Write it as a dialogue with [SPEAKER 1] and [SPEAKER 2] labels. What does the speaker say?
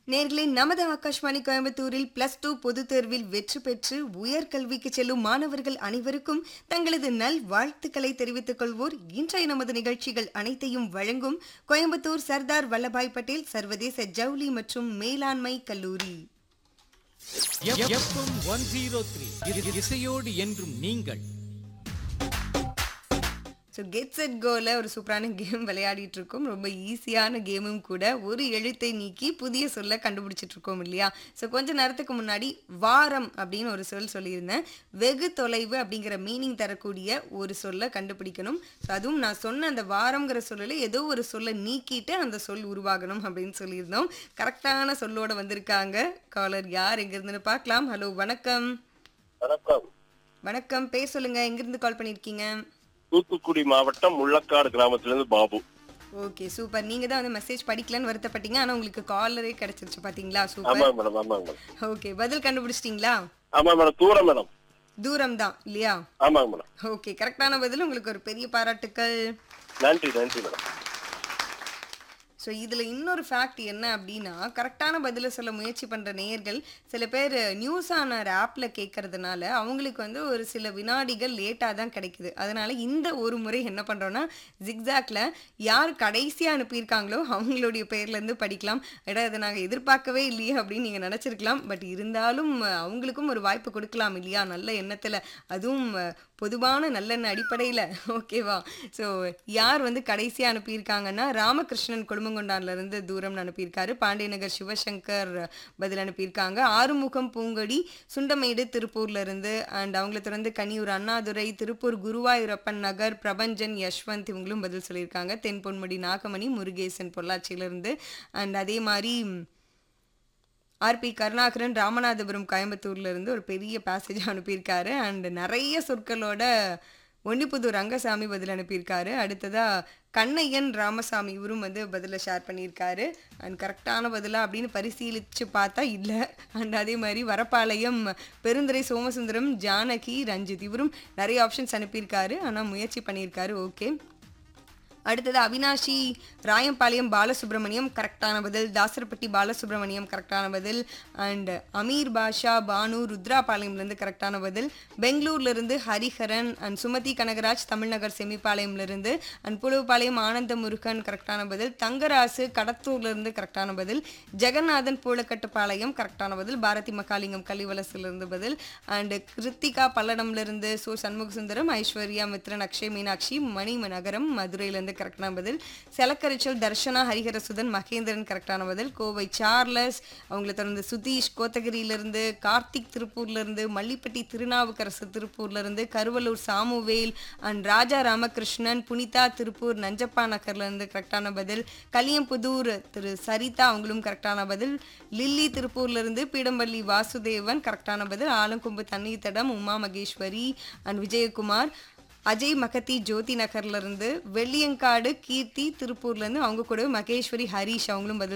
[SPEAKER 1] நேர்களே நமது ஆகாஷ்வாணி கோயம்புத்தூரில் பிளஸ் டூ பொதுத் தேர்வில் வெற்றி பெற்று உயர்கல்விக்கு செல்லும் மாணவர்கள் அனைவருக்கும் தங்களது நல் வாழ்த்துக்களை தெரிவித்துக் கொள்வோர் இன்றைய நமது நிகழ்ச்சிகள் அனைத்தையும் வழங்கும் கோயம்புத்தூர் சர்தார் வல்லபாய் பட்டேல் சர்வதேச ஜவுளி மற்றும் மேலாண்மை கல்லூரி
[SPEAKER 2] எஃப்எம் ஒன் ஜீரோ த்ரீ இசையோடு என்றும் நீங்கள்
[SPEAKER 1] ஸோ கெட் செட் கோல ஒரு சூப்பரான கேம் விளையாடிட்டு இருக்கோம் ரொம்ப ஈஸியான கேமும் கூட ஒரு எழுத்தை நீக்கி புதிய சொல்ல கண்டுபிடிச்சிட்டு இருக்கோம் இல்லையா ஸோ கொஞ்ச நேரத்துக்கு முன்னாடி வாரம் அப்படின்னு ஒரு சொல் சொல்லியிருந்தேன் வெகு தொலைவு அப்படிங்கிற மீனிங் தரக்கூடிய ஒரு சொல்ல கண்டுபிடிக்கணும் ஸோ அதுவும் நான் சொன்ன அந்த வாரம்ங்கிற சொல்லல ஏதோ ஒரு சொல்லை நீக்கிட்டு அந்த சொல் உருவாகணும் அப்படின்னு சொல்லியிருந்தோம் கரெக்டான சொல்லோட வந்திருக்காங்க காலர் யார் எங்கிருந்துன்னு பார்க்கலாம் ஹலோ வணக்கம்
[SPEAKER 3] வணக்கம்
[SPEAKER 1] வணக்கம் பேர் சொல்லுங்க எங்கிருந்து கால் பண்ணியிருக்கீங்க
[SPEAKER 3] தூத்துக்குடி மாவட்டம் முள்ளக்காடு கிராமத்திலிருந்து பாபு
[SPEAKER 1] ஓகே சூப்பர் நீங்க தான் வந்து மெசேஜ் படிக்கலன்னு வருத்தப்பட்டீங்க ஆனா உங்களுக்கு காலரே கிடைச்சிருச்சு பாத்தீங்களா சூப்பர்
[SPEAKER 3] ஆமாங்க மேடம் ஆமாங்க மேடம்
[SPEAKER 1] ஓகே பதில் கண்டுபிடிச்சிட்டீங்களா
[SPEAKER 3] ஆமா மேடம் தூரம் மேடம்
[SPEAKER 1] தூரம் தான் இல்லையா
[SPEAKER 3] ஆமாங்க மேடம்
[SPEAKER 1] ஓகே கரெக்டான பதில் உங்களுக்கு ஒரு பெரிய பாராட்டுக்கள்
[SPEAKER 3] நன்றி நன்றி மேடம்
[SPEAKER 1] ஸோ இதில் இன்னொரு ஃபேக்ட் என்ன அப்படின்னா கரெக்டான பதிலை சொல்ல முயற்சி பண்ணுற நேயர்கள் சில பேர் நியூஸ் ஆனர் ஆப்பில் கேட்கறதுனால அவங்களுக்கு வந்து ஒரு சில வினாடிகள் லேட்டாக தான் கிடைக்குது அதனால இந்த ஒரு முறை என்ன பண்ணுறோன்னா ஜிக்ஸாக்ல யார் கடைசியாக அனுப்பியிருக்காங்களோ அவங்களுடைய பேர்லேருந்து படிக்கலாம் எடா இதை நாங்கள் எதிர்பார்க்கவே இல்லையே அப்படின்னு நீங்கள் நினச்சிருக்கலாம் பட் இருந்தாலும் அவங்களுக்கும் ஒரு வாய்ப்பு கொடுக்கலாம் இல்லையா நல்ல எண்ணத்தில் அதுவும் பொதுவான நல்லெண்ண அடிப்படையில் ஓகேவா ஸோ யார் வந்து கடைசியாக அனுப்பியிருக்காங்கன்னா ராமகிருஷ்ணன் குடும்பங்கொண்டான்ல இருந்து தூரம்னு அனுப்பியிருக்காரு பாண்டியநகர் சிவசங்கர் பதில் அனுப்பியிருக்காங்க ஆறுமுகம் பூங்கொடி சுண்டமேடு திருப்பூர்ல இருந்து அண்ட் அவங்கள தொடர்ந்து கனியூர் அண்ணாதுரை திருப்பூர் குருவாயூரப்பன் நகர் பிரபஞ்சன் யஷ்வந்த் இவங்களும் பதில் சொல்லியிருக்காங்க தென் பொன்முடி நாகமணி முருகேசன் பொள்ளாச்சியிலிருந்து அண்ட் அதே மாதிரி ஆர்பி கருணாகரன் ராமநாதபுரம் கோயம்புத்தூர்ல இருந்து ஒரு பெரிய பேசேஜ் அனுப்பியிருக்காரு அண்ட் நிறைய சொற்களோட ஒண்டிப்புதூர் ரங்கசாமி பதில் அனுப்பியிருக்காரு அடுத்ததா கண்ணையன் ராமசாமி இவரும் வந்து பதிலை ஷேர் பண்ணியிருக்காரு அண்ட் கரெக்டான பதிலா அப்படின்னு பரிசீலித்து பார்த்தா இல்லை அண்ட் அதே மாதிரி வரப்பாளையம் பெருந்துரை சோமசுந்தரம் ஜானகி ரஞ்சித் இவரும் நிறைய ஆப்ஷன்ஸ் அனுப்பியிருக்காரு ஆனால் முயற்சி பண்ணியிருக்காரு ஓகே அடுத்தது அவினாஷி ராயம்பாளையம் பாலசுப்ரமணியம் கரெக்டான பதில் தாசரப்பட்டி பாலசுப்ரமணியம் கரெக்டான பதில் அண்ட் அமீர் பாஷா பானு ருத்ராபாளையம்லேருந்து கரெக்டான பதில் பெங்களூர்லேருந்து ஹரிஹரன் அண்ட் சுமதி கனகராஜ் தமிழ்நகர் செமிப்பாளையம்லேருந்து அண்ட் புழுப்பாளையம் ஆனந்த முருகன் கரெக்டான பதில் தங்கராசு கடத்தூர்லேருந்து கரெக்டான பதில் ஜெகநாதன் பூலக்கட்டுப்பாளையம் கரெக்டான பதில் பாரதி மகாலிங்கம் கலிவலசிலிருந்து பதில் அண்ட் கிருத்திகா பல்லடம்லேருந்து சோ சண்முகசுந்தரம் ஐஸ்வர்யா மித்ரன் அக்ஷய் மீனாட்சி மணி நகரம் மதுரையிலேருந்து கரெக்டான பதில் செலக்கரிச்சல் தர்ஷனா ஹரிஹரசுதன் மகேந்திரன் கரெக்டான பதில் கோவை சார்லஸ் அவங்கள தொடர்ந்து சுதீஷ் கோத்தகிரியிலிருந்து கார்த்திக் திருப்பூர்லேருந்து மல்லிப்பட்டி திருநாவுக்கரசு திருப்பூர்லேருந்து கருவலூர் சாமுவேல் அண்ட் ராஜா ராமகிருஷ்ணன் புனிதா திருப்பூர் நஞ்சப்பா நகர்லேருந்து கரெக்டான பதில் கலியம்புதூர் திரு சரிதா அவங்களும் கரெக்டான பதில் லில்லி திருப்பூர்லேருந்து பீடம்பள்ளி வாசுதேவன் கரெக்டான பதில் ஆலங்கொம்பு தண்ணீர் தடம் உமா மகேஸ்வரி அண்ட் விஜயகுமார் அஜய் மகத்தி ஜோதி நகர்ல இருந்து வெள்ளியங்காடு கீர்த்தி திருப்பூர்ல இருந்து அவங்க கூட மகேஸ்வரி ஹரீஷ் அவங்களும் பதில்